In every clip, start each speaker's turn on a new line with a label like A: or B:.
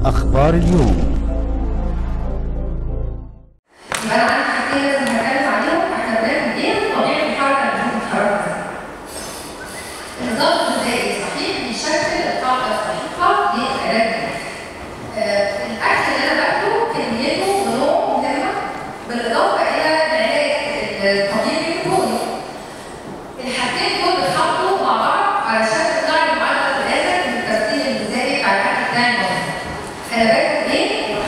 A: أخبار اليوم
B: يبقى انا عندي حاجتين لازم هتكلم عليهم احنا بناكل ايه وطبيعه الحركه اللي احنا بنتحرك النظام الغذائي صحيح بيشكل القاعده الصحيحه للعلاج آه، الاكل اللي انا باكله كميته ونوعه مهمه بالاضافه الى العلاج الطبيعي الكوني الحاجتين دول بيتحطوا مع بعض علشان تطلع لي معادله في الاخر من الترتيب الغذائي بتاع الاكل بتاعي المصري انا باكل ايه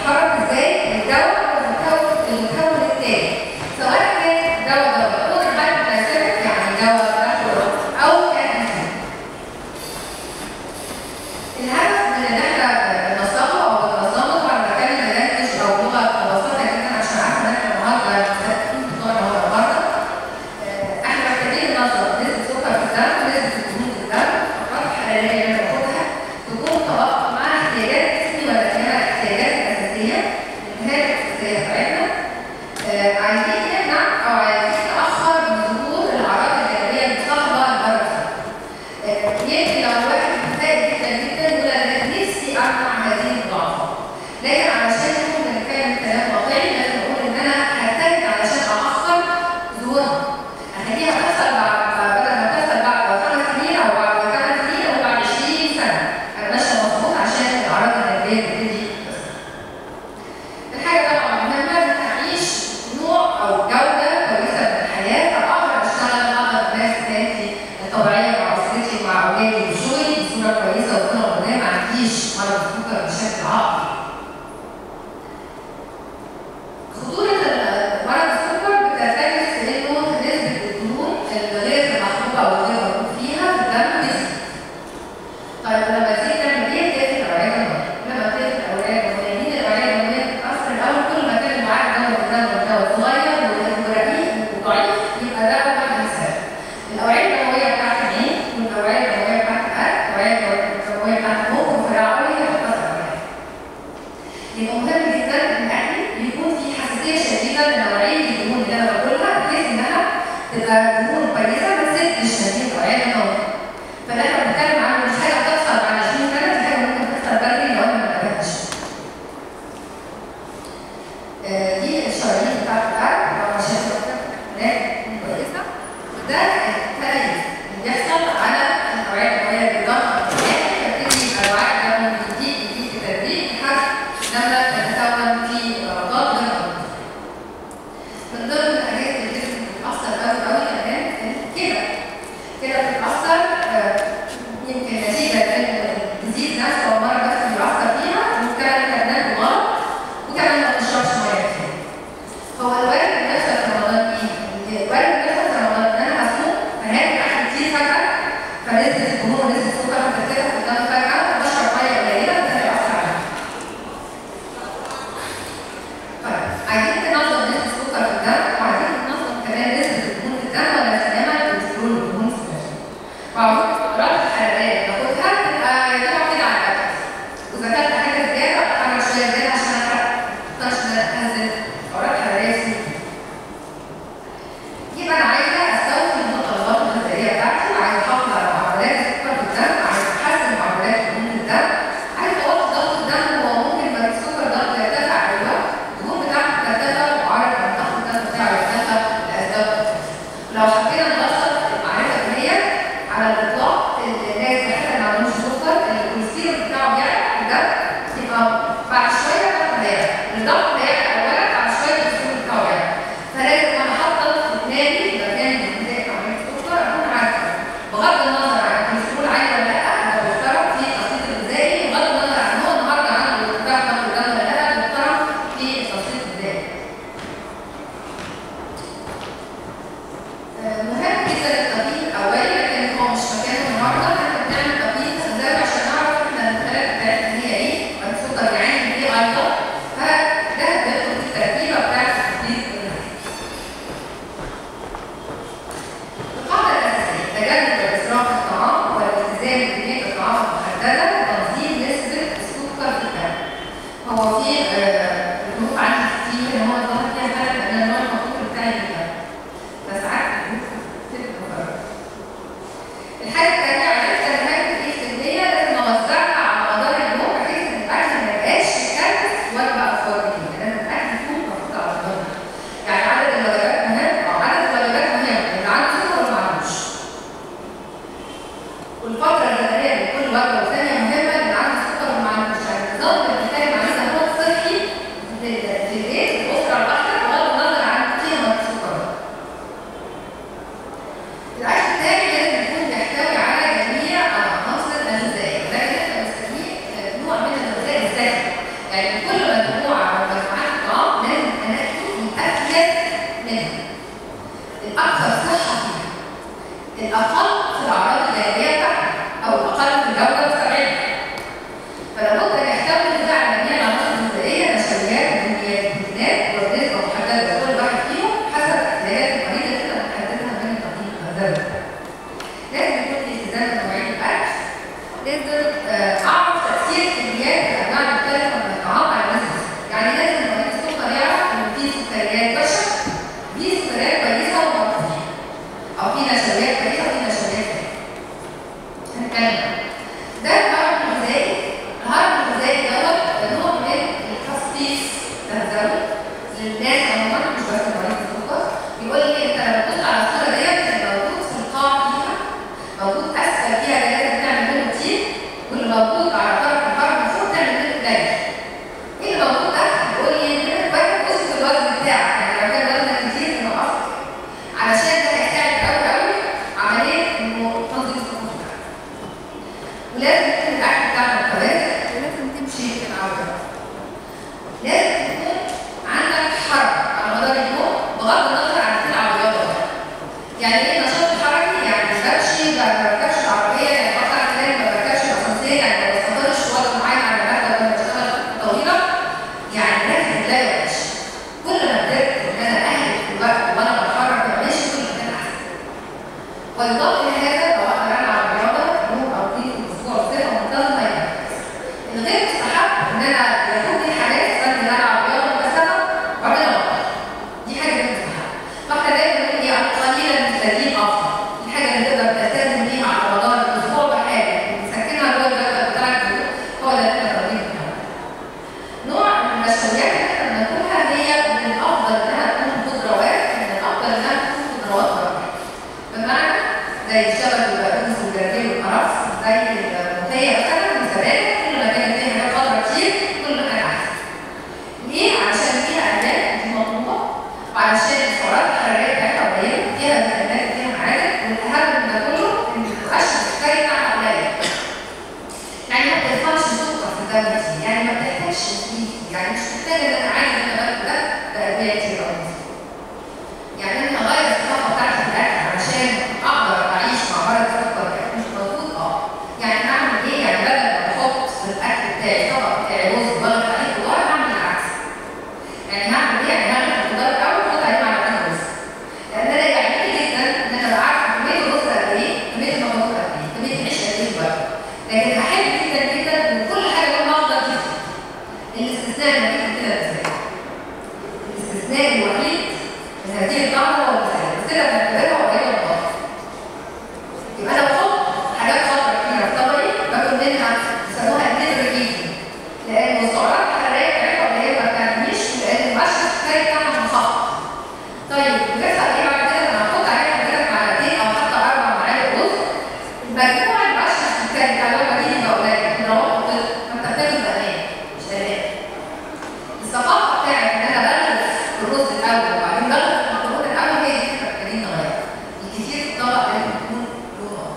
B: مهتم بيه يعني ما بتحتاجش فيه يعني مش محتاجه ان انا عايز ان انا باكل ده تربيه كتير قوي يعني انا هغير الثقافه بتاعتي في الاكل علشان اقدر اعيش مع مرض سكر مش موجود اه يعني اعمل ايه يعني بدل ما احط في الاكل بتاعي طبق بتاعي رز واغرق عليه خضار هعمل العكس يعني هعمل ايه يعني هغرق الخضار الاول واحط عليه معلقتين رز لان انا يعجبني جدا ان انا ابقى عارفه كميه الرز قد ايه كميه المكرونه قد ايه كميه العيش قد ايه بقى لكن احب جدا جدا ان كل حاجه لونها اخضر جدا الاستثناء الوحيد كده ازاي الاستثناء الوحيد من هذه القاعده هو المثال كده بنعتبرها قريبه من الأصل. يبقى انا بحط حاجات خضراء كتيره في طبقي باكل منها بيسموها النيتروجين لان السعرات الحراريه بتاعتها قليله ما بتعمليش لان المؤشر الحراري بتاعها منخفض طيب بيحصل ايه بعد كده لما احط عليها حضرتك معلقتين او حتى اربع معالق رز مجموع المؤشر الحراري بتاع اللي دي بيبقى قليل لكن لو انا حطيت فانت بتاكل بامان مش امان الثقافه بتاعت ان انا بغرف الرز الاول وبعدين بغرف المكرونه الاول هي دي الفكره محتاجين نغيرها الكتير في الطبق لازم يكون لونه أخضر.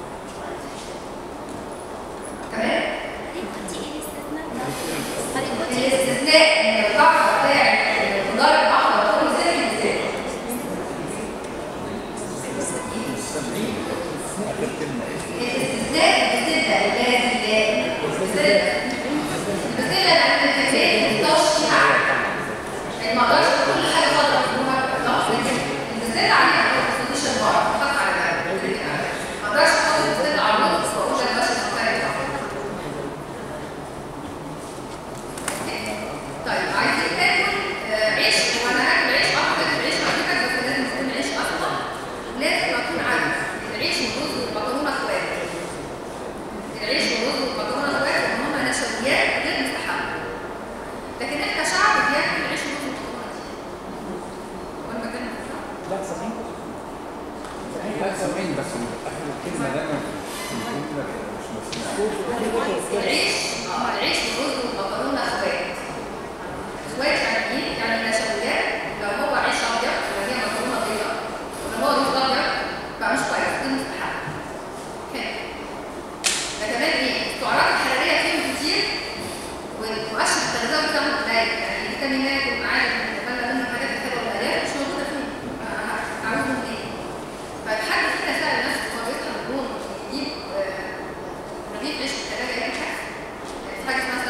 B: تمام الاستثناء ان القاعده بتاعت الخضار الاحمر كله سر الانسان
A: اخر كلمه ايه؟
B: الاستثناء بتبدا الذي لا بتبدا بتبدا لان الكميه ما تقدرش فيها عدد يعني ما اقدرش كل حاجه خضراء فيها خلاص لكن البسله عليها ما تاخديش البعض تحط على جنب ما اقدرش احط البسله على الرز واقول لك بس مختلف طيب عايزين ناكل آه، عيش وانا هاكل عيش اخضر عيش حضرتك بس لازم يكون عيش اصفر لازم اكون عارف العيش والرز والمكرونه اخوات العيش والرز والمكرونه اخوات ان هم نشويات غير مستحبه لكن احنا شعب بياكل العيش والرز والمكرونه دي وانا بتكلم في الشعب.
A: لا صحيح صحيح لا سامعين بس اخر الكلمه دايما في الجمله مش مسموعه
B: العيش اه العيش والرز والمكرونه اخوات اخوات يعني ايه؟ يعني نشويات لو هو عيش ابيض وهي مكرونه بيضاء ولو هو رز ابيض بقى مش كويس دي مستحب اوكي ده كمان ايه؟ السعرات الحراريه فيهم كتير والمؤشر التغذيه بتاعهم قليل يعني الفيتامينات والمعادن اللي بالنا منها الحاجات الحلوه والالياف مش موجوده فيهم عاوزهم ايه؟ فالحد فينا سال نفسه هو بيطلع الدهون يجيب آه، رغيف عيش في الثلاجه يعمل حاجه في حاجه اسمها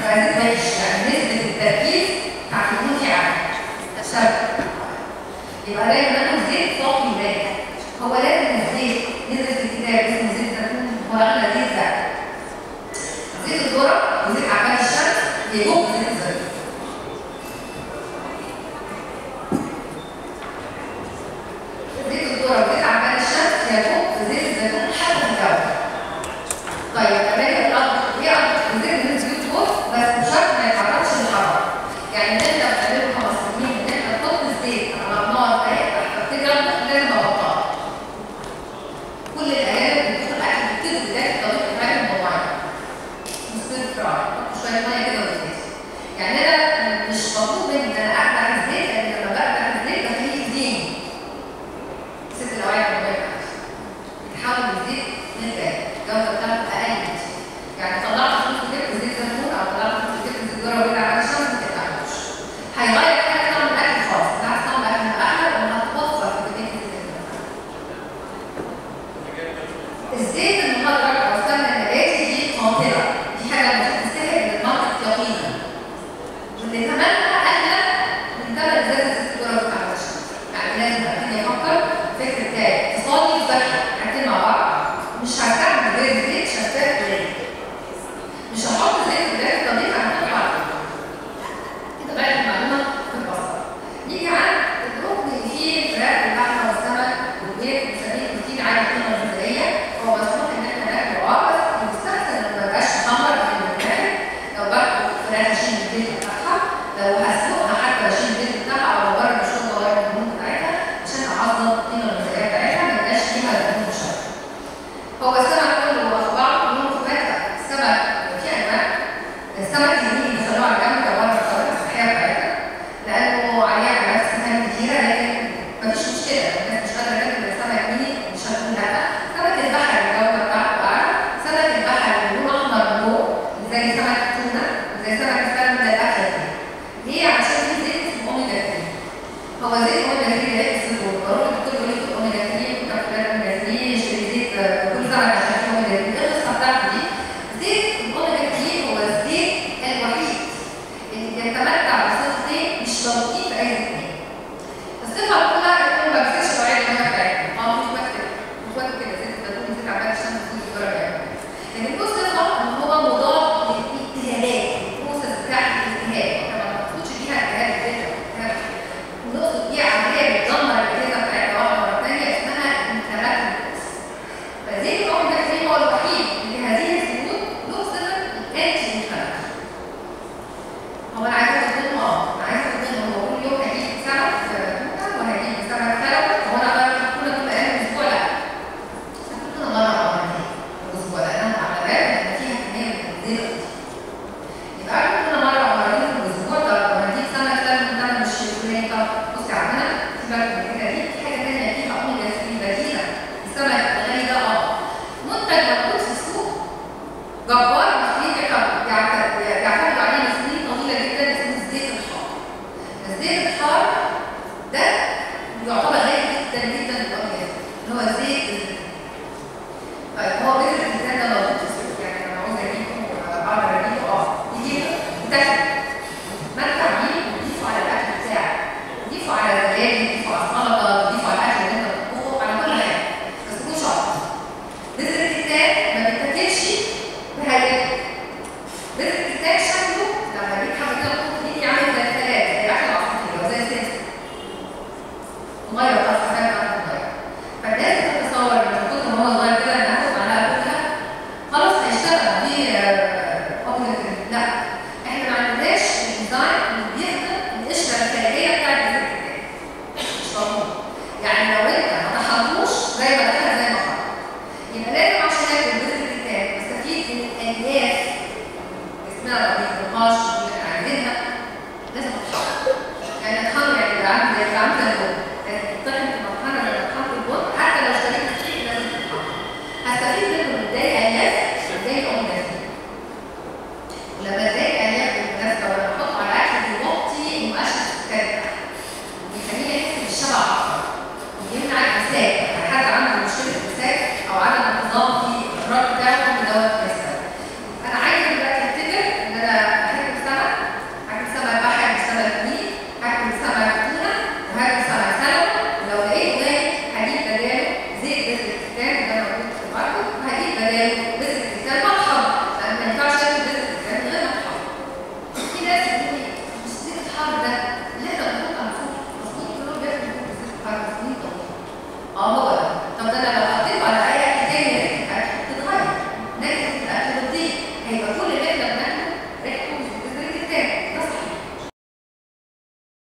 B: يبقى زيت وحش يعني نسبة التركيز بتاعت الدهون فيه عالية الشبكة يبقى لازم ناخد زيت صافي ناجح هو لازم الزيت نزل في الكتاب اسمه زيت زيتون هو اغلى زيت زيت زيت الذرة وزيت عباد الشمس يجوب زيت الزيتون زيت الذرة وزيت عباد الشمس يجوب زيت الزيتون حتى في الجو طيب كمان الأرض هي أرض زيت من الزيوت فوق بس بشرط ما يتعرضش للحرارة يعني إن أنت بتعمله 15 إن أنت تحط الزيت على النار تحت لازم أغطاه كل الأيام بتدخل الأكل بتبتدي بداية الطريق بتاعت الموضوعية مستوى فراي شوية مية كده وزيت يعني أنا مش مطلوب مني إن أنا أقطع الزيت لأن لما بقطع الزيت بخليه يديني ست الأوعية الكهربائية بتحول الزيت للفات الجودة بتاعته أقل كتير يعني طلعت فلوس زيت زيت زيتون أو طلعت فلوس زيت زيت ذرة وبيت على الشمس ما تقطعوش هيغير حاجة طعم الأكل خالص بالعكس طعم الأكل هيبقى أحلى وهتوفر في كمية الزيت الزيت المهدرج او السمنه النباتي دي قاتله دي حاجه المفروض تستهلك من المنطق يقينا واللي ثمنها اغلى من ثمن ازازه السكر بتاع الشمس يعني لازم ابتدي افكر فكره بتاعي اقتصادي وصحي حاجتين مع بعض مش هستعمل غير زيت شفاف قليل مش هحط زيت قليل طبيعي هحط على كده بقت المعلومه متبسطه نيجي عند الركن اللي فيه الفراخ واللحمه والسمك والبيض بنسميه بروتين عالي القيمه الغذائيه هو مسموح ان احنا ناكله اه بس يستحسن انه ما يبقاش محمر قبل ما ناكل لو باكل فراخ اشيل الزيت بتاعها لو هسلقها حتى اشيل الزيت بتاعها او بره الشوربه وغير الدهون بتاعتها عشان اعظم القيمه الغذائيه بتاعتها ما يبقاش فيها دهون مشبعه هو السمك كله واخباره كلهم خفاف السمك في انواع السمك اللي بيخلوه على جنب ده بره الطريقه الصحيه بتاعتها لانه عليه علامات استفهام كتيره لكن مفيش مشكله الناس مش قادره تاكل السمك مين مش هتقول لا سمك البحر الجوده بتاعته اعلى سمك البحر اللي لونه احمر من فوق زي سمك التونه زي سمك السلمون ده الاكله دي ليه عشان في زيت اسمه اوميجا 3 هو زيت اوميجا 3 ده السيتون بروح الدكتور يقول لي اوميجا 3 وكان فلان اوميجا 3 اشتري زيت كل سمك عشان فيه اوميجا 3 ايه القصه بتاعته دي؟ زيت الاوميجا 3 هو الزيت الوحيد اللي بيتمتع بصفتين مش موجودين في اي زيت تاني الصفه الاولى انه ما بيكسرش نوعيه الميه بتاعتنا اه مش بكتب مش بكتب كده زيت الزيتون زيت عباد الشمس دي درجه لكن كل صفه ان هو مضاد للالتهابات البروسس بتاعت الالتهاب احنا ما بنقصدش بيها التهاب الزيت نقصد بيها عمليه بتدمر الاجهزه بتاعتنا واحده ورا الثانيه اسمها انفلامات البروسس فزيت الاوميجا 3 هو الوحيد اللي هذه الزيوت له صفه الانتي انفلاماتوري هو انا عايزه اقول اه انا عايزه اقول هو كل يوم هجيب سمك توته وهجيب سمك سلمون هو انا بقى كل كل ايام الاسبوع لا كل مره او مرتين في الاسبوع لانها معلبات بيبقى فيها كميه من الزيت كتير. يبقى أنا كل مره او مرتين في الاسبوع طب لو هجيب سمك سلمون ده أنا مش فلاني طب بصي عندنا سيبك من كده دي في حاجه ثانيه فيها اوميجا 3 بديله السمك الغني ده اه منتج موجود في السوق جبار مسؤولين يعتمدوا عليه لسنين طويله جدا اسمه الزيت الحار. الزيت الحار ده يعتبر غالي جدا جدا للاوميجا اللي هو زيت الزيتون. طيب هو بذرة الزيتون ده موجود في السوق يعني لما عاوز اجيبه اقدر اجيبه اه يجيبه وتاكله تتمتع بيه وتضيفه على الاكل بتاعك تضيفه على الزبادي تضيفه على السلطه تضيفه على الاكل اللي انت بتطبخه على كل حاجه بس تكون شاطر. بذرة الكتاب ما بتاكلش بهيئته بس الكتاب شكله لما جيت حاجه كده تحط ايدي عامل زي الثلاث زي الاكل العصافير او زي السمسم صغير خالص حاجه بتاعته صغيره فالناس بتتصور ان من كتر ما هو صغير كده ان هاخد معلقه كلها خلاص هيشتغل دي اوبجكت لا احنا ما عندناش الديزاين اللي بيخدم القشره الخارجيه بتاعت بذره الكتاب مش موجود يعني لو انت ما طحنتوش زي ما دخل زي ما خرج يبقى لازم عشان اكل بذره الكتاب استفيد من الالياف اسمها ما بيخرجهاش